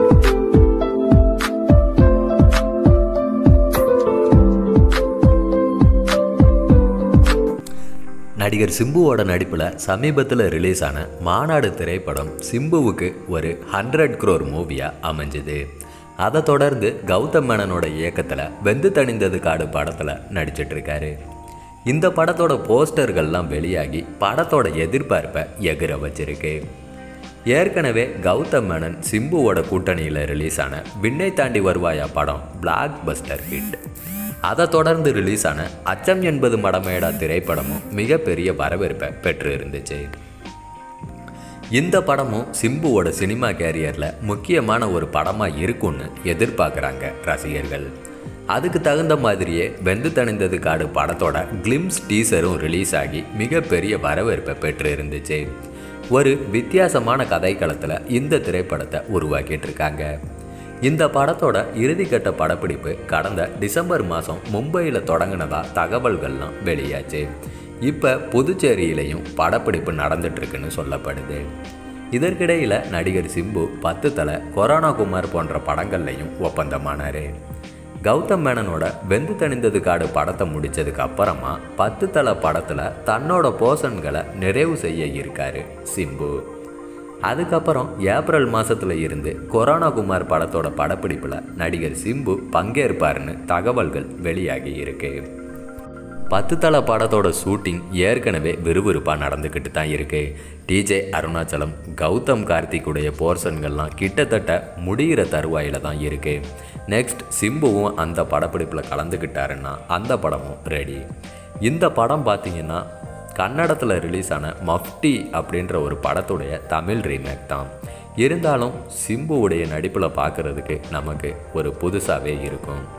நடிகர் சிம்புவோட நடிப்பில் சமீபத்தில் ரிலீஸ் ஆன மாநாடு திரைப்படம் சிம்புவுக்கு ஒரு ஹண்ட்ரட் க்ரோர் மூவியாக அமைஞ்சுது அதை தொடர்ந்து கௌதம் மேனனோட இயக்கத்தில் வெந்து தணிந்தது காடு படத்தில் நடிச்சிட்டு இருக்காரு இந்த படத்தோட போஸ்டர்கள்லாம் வெளியாகி படத்தோட எதிர்பார்ப்பை எகிர வச்சிருக்கு ஏற்கனவே கௌதம் மேனன் சிம்புவோட கூட்டணியில் ரிலீஸ் ஆன விண்ணை தாண்டி வருவாயா படம் பிளாக் பஸ்டர் ஹிட் அதை தொடர்ந்து ரிலீஸ் ஆன அச்சம் என்பது மடமேடா திரைப்படமும் மிகப்பெரிய வரவேற்பை பெற்று இருந்துச்சு இந்த படமும் சிம்புவோட சினிமா கேரியரில் முக்கியமான ஒரு படமாக இருக்கும்னு எதிர்பார்க்குறாங்க ரசிகர்கள் அதுக்கு தகுந்த மாதிரியே வெந்து தணிந்தது காடு படத்தோட கிளிம்ஸ் டீசரும் ரிலீஸ் ஆகி மிகப்பெரிய வரவேற்பை பெற்று இருந்துச்சு ஒரு வித்தியாசமான கதைக்களத்தில் இந்த திரைப்படத்தை உருவாக்கிட்டு இருக்காங்க இந்த படத்தோட இறுதிக்கட்ட படப்பிடிப்பு கடந்த டிசம்பர் மாதம் மும்பையில் தொடங்கினதா தகவல்கள்லாம் வெளியாச்சு இப்போ புதுச்சேரியிலையும் படப்பிடிப்பு நடந்துட்டு இருக்குன்னு சொல்லப்படுது இதற்கிடையில் நடிகர் சிம்பு பத்து தலை கொரோனா குமார் போன்ற படங்கள்லையும் ஒப்பந்தமானார் கௌதம் மேனனோட வெந்து தணிந்தது காடு படத்தை முடிச்சதுக்கு அப்புறமா பத்து தலை படத்தில் தன்னோட போர்ஷன்களை நிறைவு செய்ய இருக்காரு சிம்பு அதுக்கப்புறம் ஏப்ரல் மாதத்தில் இருந்து கொரோனா குமார் படத்தோட படப்பிடிப்பில் நடிகர் சிம்பு பங்கேற்பார்னு தகவல்கள் வெளியாகி இருக்கு பத்து தலை படத்தோட ஷூட்டிங் ஏற்கனவே விறுவிறுப்பாக நடந்துக்கிட்டு தான் இருக்கு டிஜே அருணாச்சலம் கௌதம் கார்த்திக்குடைய போர்ஷன்கள்லாம் கிட்டத்தட்ட முடிகிற தருவாயில் தான் இருக்கு நெக்ஸ்ட் சிம்புவும் அந்த படப்பிடிப்பில் கலந்துக்கிட்டாருன்னா அந்த படமும் ரெடி இந்த படம் பார்த்தீங்கன்னா கன்னடத்தில் ரிலீஸ் ஆன மஃப்டி அப்படின்ற ஒரு படத்துடைய தமிழ் ரீமேக் தான் இருந்தாலும் சிம்புவுடைய நடிப்பில் பார்க்குறதுக்கு நமக்கு ஒரு புதுசாகவே இருக்கும்